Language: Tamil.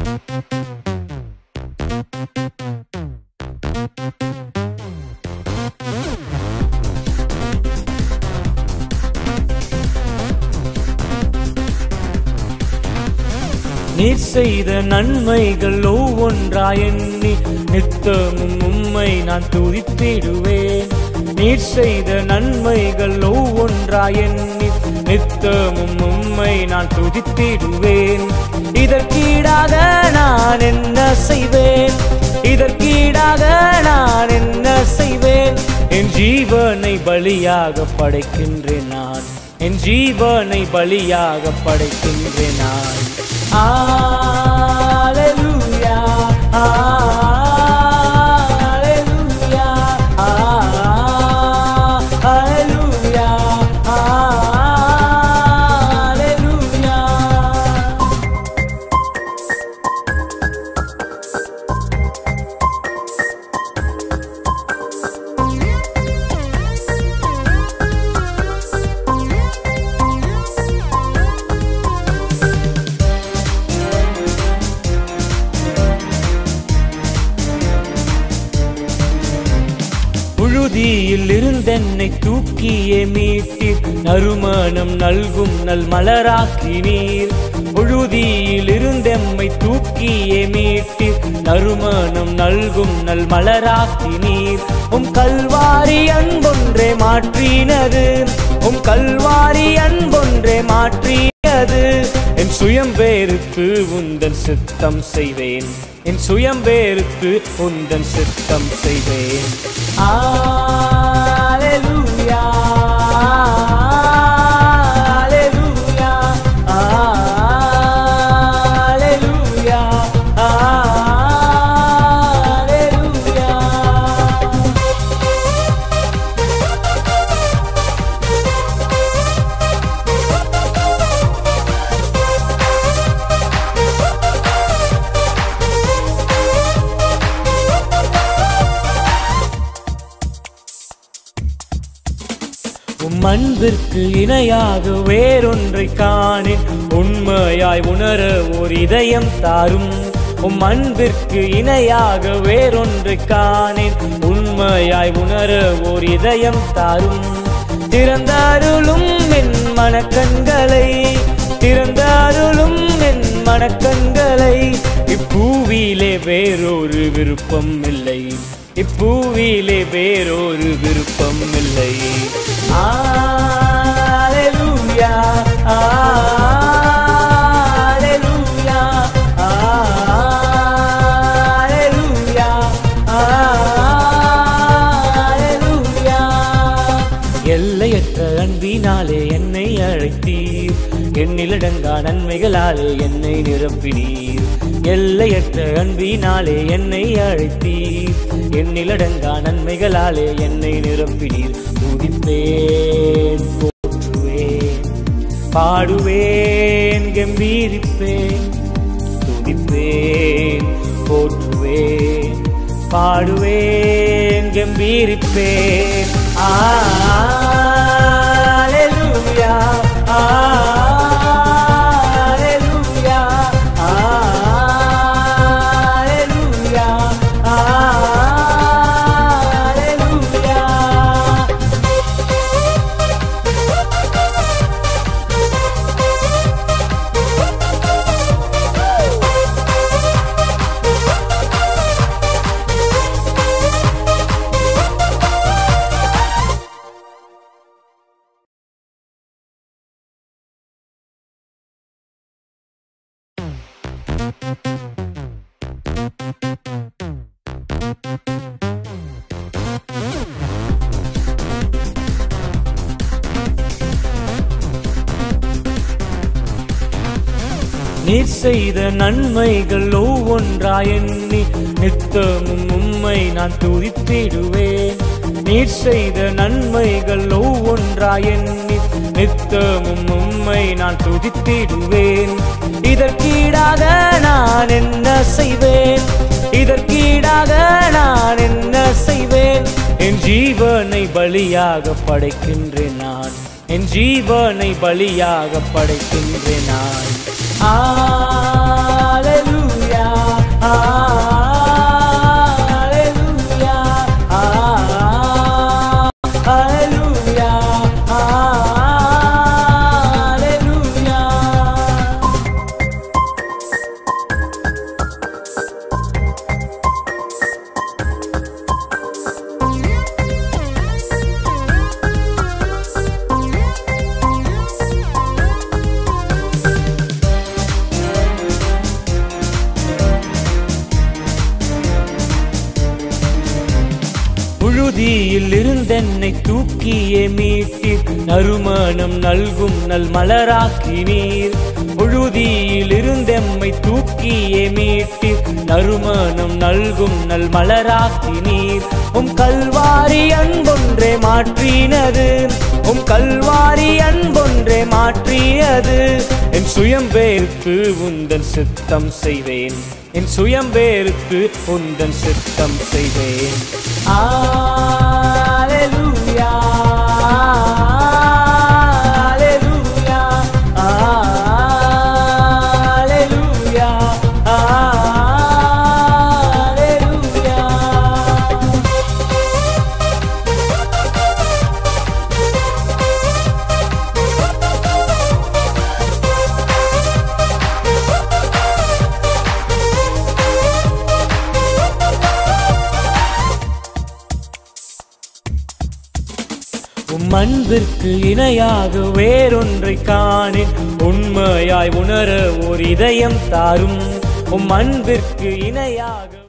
நீர் செய்த நன்மைகள் ஒவ்வொன்றாய் எண்ணி நித்தமும் உம்மை நான் துதித்திடுவேன் நீர் செய்த நன்மைகள் ஒவ்வொன்றாய் எண்ணி நித்தமும் உம்மை நான் துதித்திடுவேன் இதற்கீடாக நான் என்ன செய்வேன் இதற்கீடாக நான் என்ன செய்வேன் என் ஜீவனை பலியாக படைக்கின்றேன் நான் என் ஜீவனை பலியாக படைக்கின்றேன் நான் Hallelujah, hallelujah, hallelujah, hallelujah. புழுதியில் இருந்தென்னை தூக்கியே மீட்டீர் நறுமணம் நல்கும் நல் மலராக்கினீர் புழுதியில் இருந்தெம்மை தூக்கியே மீட்டீர் நறுமணம் நல்கும் நல் மலராக்கினீர் உம் கல்வாரி அன்பொன்றே மாற்றினது உம் கல்வாரி அன்பொன்றே மாற்றியது என் சுயம் வேறுத்து உந்தன் சித்தம் செய்வேன் என் சுயம் வேறுத்து உந்தன் சித்தம் செய்வேன் Hallelujah, hallelujah, hallelujah, hallelujah. உம் அன்பிற்கு இணையாக வேறொன்றை காணேன் உண்மையாய் உணர ஒரு இதயம் தாரும் உம் அன்பிற்கு இணையாக வேறொன்றை காணேன் உண்மையாய் உணர ஒரு இதயம் தாரும் திறந்தாருளும் என் மனக்கண்களை திறந்தாருளும் என் மனக்கண்களை இப்பூவிலே வேறொரு விருப்பம் இல்லை இப்பூவிலே வேறொரு விருப்பம் இல்லை Hallelujah, hallelujah, hallelujah, hallelujah. எல்லையற்ற அன்பினாலே என்னை அழைத்தீர் எண்ணிலடங்கா நன்மைகளாலே என்னை நிரப்பினீர் எல்லையற்ற அன்பினாலே என்னை அழைத்தீர் எண்ணிலடங்கா நன்மைகளாலே என்னை நிரப்பினீர் துதிப்பேன் போற்றுவேன் பாடுவேன் கம்பீரிப்பேன் துதிப்பேன் போற்றுவேன் பாடுவேன் கம்பீரிப்பேன் Hallelujah, hallelujah, hallelujah, hallelujah. நீர் செய்த நன்மைகள் ஒவ்வொன்றாய் எண்ணி நித்தமும் உம்மை நான் துதித்திடுவேன் நீர் செய்த நன்மைகள் ஒவ்வொன்றாய் எண்ணி நித்தமும் உம்மை நான் துதித்திடுவேன் இதற்கீடாக நான் என்ன செய்வேன் இதற்கீடாக நான் என்ன செய்வேன் என் ஜீவனை பலியாக படைக்கின்றேன் நான் என் ஜீவனை பலியாக படைக்கின்றேன் நான் Hallelujah, புழுதியில் இருந்தென்னை தூக்கியே மீட்டீர் நறுமணம் நல்கும் நல் மலராக்கினீர் புழுதியில் இருந்தெம்மை தூக்கியே மீட்டீர் நறுமணம் நல்கும் நல் மலராக்கினீர் உம் கல்வாரி அன்பொன்றே மாற்றினது உம் கல்வாரி அன்பொன்றே மாற்றியது என் சுயம் வேறுத்து உந்தன் சித்தம் செய்வேன் என் சுயம் வேறுத்து உந்தன் சித்தம் செய்வேன் Alleluia, Alleluia, Alleluia, Alleluia. உம் அன்பிற்கு இணையாக வேறொன்றை காணேன் உண்மையாய் உணர ஒரு இதயம் தாரும் உம் அன்பிற்கு இணையாக